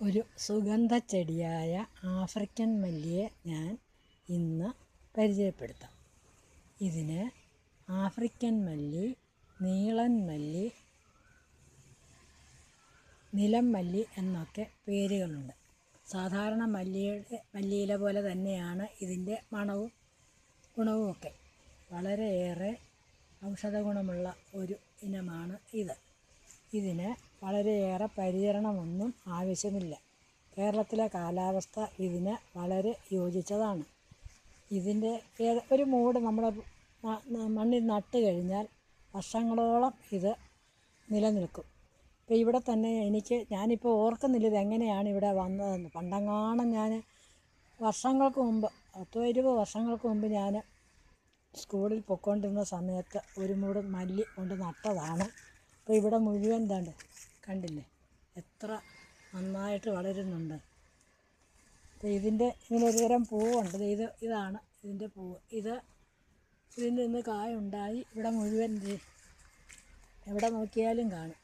ഒരു സുഗന്ധച്ചെടിയായ ആഫ്രിക്കൻ മല്ലിയെ ഞാൻ ഇന്ന് പരിചയപ്പെടുത്താം ഇതിന് ആഫ്രിക്കൻ മല്ലി നീളൻ മല്ലി നിലം മല്ലി എന്നൊക്കെ പേരുകളുണ്ട് സാധാരണ മല്ലിയുടെ മല്ലിയില പോലെ തന്നെയാണ് ഇതിൻ്റെ മണവും ഗുണവുമൊക്കെ വളരെയേറെ ഔഷധ ഗുണമുള്ള ഒരു ഇനമാണ് ഇത് ഇതിന് വളരെയേറെ പരിചരണമൊന്നും ആവശ്യമില്ല കേരളത്തിലെ കാലാവസ്ഥ ഇതിന് വളരെ യോജിച്ചതാണ് ഇതിൻ്റെ ഏത് ഒരു മൂട് നമ്മുടെ മ- ന- മണ്ണിൽ നട്ട് കഴിഞ്ഞാൽ വർഷങ്ങളോളം ഇത് നിലനിൽക്കും ഇപ്പോൾ ഇവിടെ തന്നെ എനിക്ക് ഞാനിപ്പോൾ ഓർക്കുന്നില്ല ഇത് എങ്ങനെയാണ് ഇവിടെ വന്നതെന്ന് പണ്ടെങ്ങാണം ഞാൻ വർഷങ്ങൾക്ക് മുമ്പ് പത്തോ ഇരുപത് വർഷങ്ങൾക്ക് മുമ്പ് ഞാൻ സ്കൂളിൽ പൊയ്ക്കൊണ്ടിരുന്ന സമയത്ത് ഒരു മൂട് മല്ലി കൊണ്ട് നട്ടതാണ് അപ്പോൾ ഇവിടെ മുഴുവൻ ദാണ്ട് കണ്ടില്ലേ എത്ര നന്നായിട്ട് വളരുന്നുണ്ട് അപ്പോൾ ഇതിൻ്റെ ഇങ്ങനൊരു തരം പൂവുണ്ട് ദേ ഇത് ഇതാണ് ഇതിൻ്റെ പൂവ് ഇത് ഇതിൽ നിന്ന് കായ ഉണ്ടായി ഇവിടെ മുഴുവൻ ദേ എവിടെ നോക്കിയാലും കാണും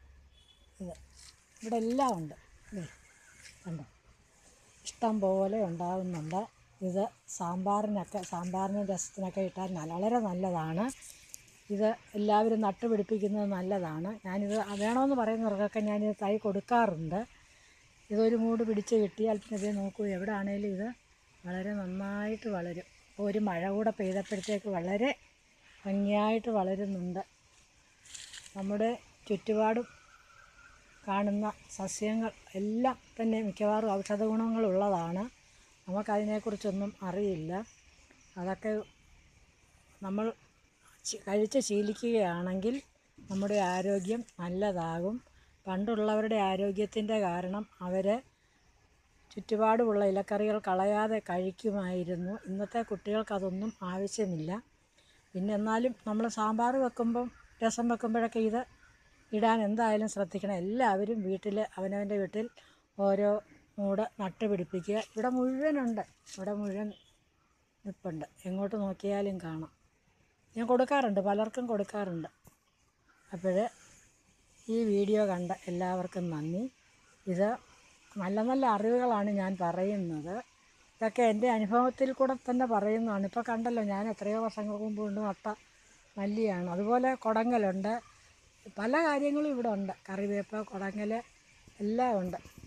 ഇത് ഇവിടെ എല്ലാം ഉണ്ട് ദേ കണ്ടോ ഇഷ്ടം പോലെ ഉണ്ടാകുന്നുണ്ട് ഇത് സാമ്പാറിനൊക്കെ സാമ്പാറിനും രസത്തിനൊക്കെ ഇട്ടാൽ നല്ല- വളരെ നല്ലതാണ് ഇത് എല്ലാവരും നട്ടുപിടിപ്പിക്കുന്നത് നല്ലതാണ് ഞാനിത് വേണമെന്ന് പറയുന്നവർക്കൊക്കെ ഞാനിത് തൈ കൊടുക്കാറുണ്ട് ഇതൊരു മൂട് പിടിച്ച് കിട്ടിയാൽ പിന്നെ ഇത് നോക്കൂ എവിടെ ആണേലും ഇത് വളരെ നന്നായിട്ട് വളരും ഇപ്പോൾ ഒരു മഴ കൂടെ പെയ്തപ്പോഴത്തേക്ക് വളരെ ഭംഗിയായിട്ട് വളരുന്നുണ്ട് നമ്മുടെ ചുറ്റുപാടും കാണുന്ന സസ്യങ്ങൾ എല്ലാം തന്നെ മിക്കവാറും ഔഷധ ഗുണങ്ങളുള്ളതാണ് നമുക്കതിനെക്കുറിച്ചൊന്നും അറിയില്ല അതൊക്കെ നമ്മൾ ചി- കഴിച്ച് ശീലിക്കുകയാണെങ്കിൽ നമ്മുടെ ആരോഗ്യം നല്ലതാകും പണ്ടുള്ളവരുടെ ആരോഗ്യത്തിൻ്റെ കാരണം അവർ ചുറ്റുപാടുമുള്ള ഇലക്കറികൾ കളയാതെ കഴിക്കുമായിരുന്നു ഇന്നത്തെ കുട്ടികൾക്ക് അതൊന്നും ആവശ്യമില്ല പിന്നെ എന്നാലും നമ്മൾ സാമ്പാർ വെക്കുമ്പം രസം വെക്കുമ്പോഴൊക്കെ ഇത് ഇടാൻ എന്തായാലും ശ്രദ്ധിക്കണം എല്ലാവരും വീട്ടിൽ അവനവൻ്റെ വീട്ടിൽ ഓരോ മൂട് നട്ട് പിടിപ്പിക്കുക ഇവിടെ മുഴുവനുണ്ട് ഇവിടെ മുഴുവൻ നിൽപ്പുണ്ട് എങ്ങോട്ട് നോക്കിയാലും കാണാം ഞാൻ കൊടുക്കാറുണ്ട് പലർക്കും കൊടുക്കാറുണ്ട് അപ്പോൾ ഈ വീഡിയോ കണ്ട എല്ലാവർക്കും നന്ദി ഇത് നല്ല നല്ല അറിവുകളാണ് ഞാൻ പറയുന്നത് ഇതൊക്കെ എൻ്റെ അനുഭവത്തിൽ കൂടെ തന്നെ പറയുന്നതാണ് ഇപ്പോൾ കണ്ടല്ലോ ഞാൻ എത്രയോ വർഷങ്ങൾക്ക് മുമ്പ് കൊണ്ട് നട്ട മല്ലിയാണ് അതുപോലെ കുടങ്ങലുണ്ട് പല കാര്യങ്ങളും ഇവിടെ ഉണ്ട് കറിവേപ്പ് കുടങ്ങൽ എല്ലാം ഉണ്ട്